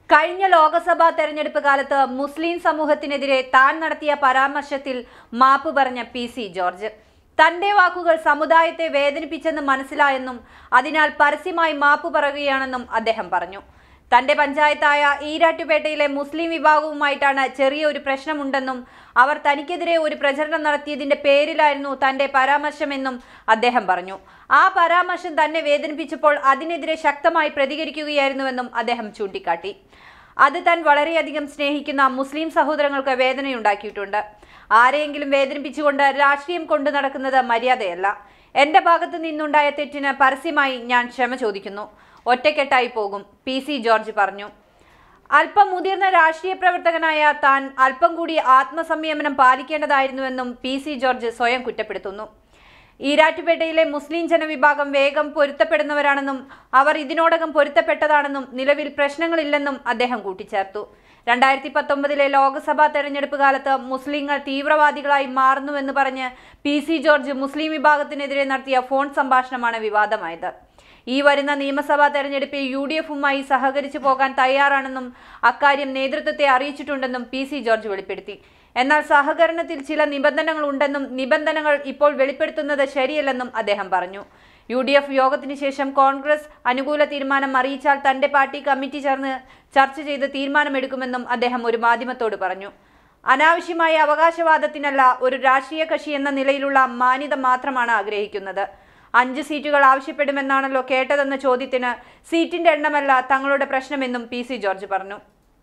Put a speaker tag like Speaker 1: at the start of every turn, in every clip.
Speaker 1: കഴിഞ്ഞ ലോക്സഭാ തെരഞ്ഞെടുപ്പ് കാലത്ത് മുസ്ലിം സമൂഹത്തിനെതിരെ താൻ നടത്തിയ പരാമർശത്തിൽ മാപ്പ് പറഞ്ഞ പി സി ജോർജ് തന്റെ വാക്കുകൾ സമുദായത്തെ വേദനിപ്പിച്ചെന്ന് മനസ്സിലായെന്നും അതിനാൽ പരസ്യമായി മാപ്പ് പറയുകയാണെന്നും അദ്ദേഹം പറഞ്ഞു തന്റെ പഞ്ചായത്തായ ഈരാറ്റുപേട്ടയിലെ മുസ്ലിം വിഭാഗവുമായിട്ടാണ് ചെറിയൊരു പ്രശ്നമുണ്ടെന്നും അവർ തനിക്കെതിരെ ഒരു പ്രചരണം നടത്തിയതിന്റെ പേരിലായിരുന്നു തന്റെ പരാമർശമെന്നും അദ്ദേഹം പറഞ്ഞു ആ പരാമർശം തന്നെ വേദനിപ്പിച്ചപ്പോൾ അതിനെതിരെ ശക്തമായി പ്രതികരിക്കുകയായിരുന്നുവെന്നും അദ്ദേഹം ചൂണ്ടിക്കാട്ടി അത് താൻ വളരെയധികം സ്നേഹിക്കുന്ന മുസ്ലിം സഹോദരങ്ങൾക്ക് വേദനയുണ്ടാക്കിയിട്ടുണ്ട് ആരെയെങ്കിലും വേദനിപ്പിച്ചുകൊണ്ട് രാഷ്ട്രീയം കൊണ്ടു നടക്കുന്നത് മര്യാദയല്ല എന്റെ ഭാഗത്തു നിന്നുണ്ടായ തെറ്റിന് പരസ്യമായി ഞാൻ ക്ഷമ ചോദിക്കുന്നു ഒറ്റക്കെട്ടായി പോകും പി സി ജോർജ് പറഞ്ഞു അല്പം മുതിർന്ന രാഷ്ട്രീയ പ്രവർത്തകനായ താൻ അല്പം കൂടി ആത്മസംയമനം പാലിക്കേണ്ടതായിരുന്നുവെന്നും പി സി ജോർജ് സ്വയം കുറ്റപ്പെടുത്തുന്നു ഈരാറ്റുപേട്ടയിലെ മുസ്ലിം ജനവിഭാഗം വേഗം പൊരുത്തപ്പെടുന്നവരാണെന്നും അവർ ഇതിനോടകം പൊരുത്തപ്പെട്ടതാണെന്നും നിലവിൽ പ്രശ്നങ്ങളില്ലെന്നും അദ്ദേഹം കൂട്ടിച്ചേർത്തു രണ്ടായിരത്തി പത്തൊമ്പതിലെ ലോക്സഭാ തെരഞ്ഞെടുപ്പ് കാലത്ത് മുസ്ലിങ്ങൾ തീവ്രവാദികളായി മാറുന്നുവെന്ന് പറഞ്ഞ് പി സി ജോർജ് മുസ്ലിം വിഭാഗത്തിനെതിരെ നടത്തിയ ഫോൺ സംഭാഷണമാണ് വിവാദമായത് ഈ വരുന്ന നിയമസഭാ തെരഞ്ഞെടുപ്പിൽ യു ഡി എഫുമായി സഹകരിച്ചു പോകാൻ തയ്യാറാണെന്നും അക്കാര്യം നേതൃത്വത്തെ അറിയിച്ചിട്ടുണ്ടെന്നും പി സി ജോർജ് വെളിപ്പെടുത്തി എന്നാൽ സഹകരണത്തിൽ ചില നിബന്ധനകൾ ഉണ്ടെന്നും നിബന്ധനകൾ ഇപ്പോൾ വെളിപ്പെടുത്തുന്നത് ശരിയല്ലെന്നും അദ്ദേഹം പറഞ്ഞു യു ഡി എഫ് യോഗത്തിന് ശേഷം കോൺഗ്രസ് അനുകൂല തീരുമാനം അറിയിച്ചാൽ തന്റെ പാർട്ടി കമ്മിറ്റി ചേർന്ന് ചർച്ച ചെയ്ത് തീരുമാനമെടുക്കുമെന്നും അദ്ദേഹം ഒരു മാധ്യമത്തോട് പറഞ്ഞു അനാവശ്യമായ അവകാശവാദത്തിനല്ല ഒരു രാഷ്ട്രീയ കക്ഷി എന്ന നിലയിലുള്ള മാന്യത മാത്രമാണ് ആഗ്രഹിക്കുന്നത് അഞ്ച് സീറ്റുകൾ ആവശ്യപ്പെടുമെന്നാണല്ലോ കേട്ടതെന്ന ചോദ്യത്തിന് സീറ്റിന്റെ എണ്ണമല്ല തങ്ങളുടെ പ്രശ്നമെന്നും പി സി ജോർജ് പറഞ്ഞു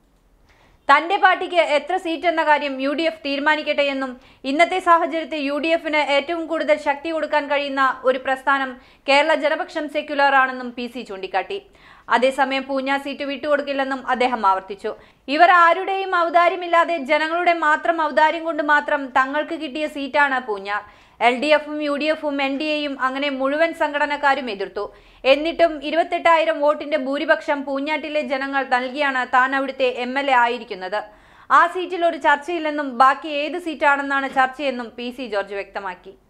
Speaker 1: തന്റെ പാർട്ടിക്ക് എത്ര സീറ്റ് എന്ന കാര്യം യു ഡി എഫ് തീരുമാനിക്കട്ടെ എന്നും ഇന്നത്തെ സാഹചര്യത്തിൽ യു ഡി എഫിന് ഏറ്റവും കൂടുതൽ ശക്തി കൊടുക്കാൻ കഴിയുന്ന ഒരു പ്രസ്ഥാനം കേരള ജനപക്ഷം സെക്യുലർ ആണെന്നും പി സി ചൂണ്ടിക്കാട്ടി അതേസമയം പൂഞ്ഞ സീറ്റ് വിട്ടുകൊടുക്കില്ലെന്നും അദ്ദേഹം ആവർത്തിച്ചു ഇവർ ആരുടെയും ഔദാര്യമില്ലാതെ ജനങ്ങളുടെ മാത്രം ഔദാര്യം കൊണ്ട് മാത്രം തങ്ങൾക്ക് കിട്ടിയ സീറ്റാണ് പൂഞ്ഞാർ എൽ ഡി എഫും യു ഡി എഫും എൻ ഡി എയും അങ്ങനെ മുഴുവൻ സംഘടനക്കാരും എതിർത്തു എന്നിട്ടും ഇരുപത്തെട്ടായിരം വോട്ടിന്റെ ഭൂരിപക്ഷം പൂഞ്ഞാട്ടിലെ ജനങ്ങൾ നൽകിയാണ് താൻ അവിടുത്തെ എം എൽ എ ആയിരിക്കുന്നത് ആ സീറ്റിൽ ഒരു ചർച്ചയില്ലെന്നും ബാക്കി ഏത് സീറ്റാണെന്നാണ് ചർച്ചയെന്നും പി സി ജോർജ് വ്യക്തമാക്കി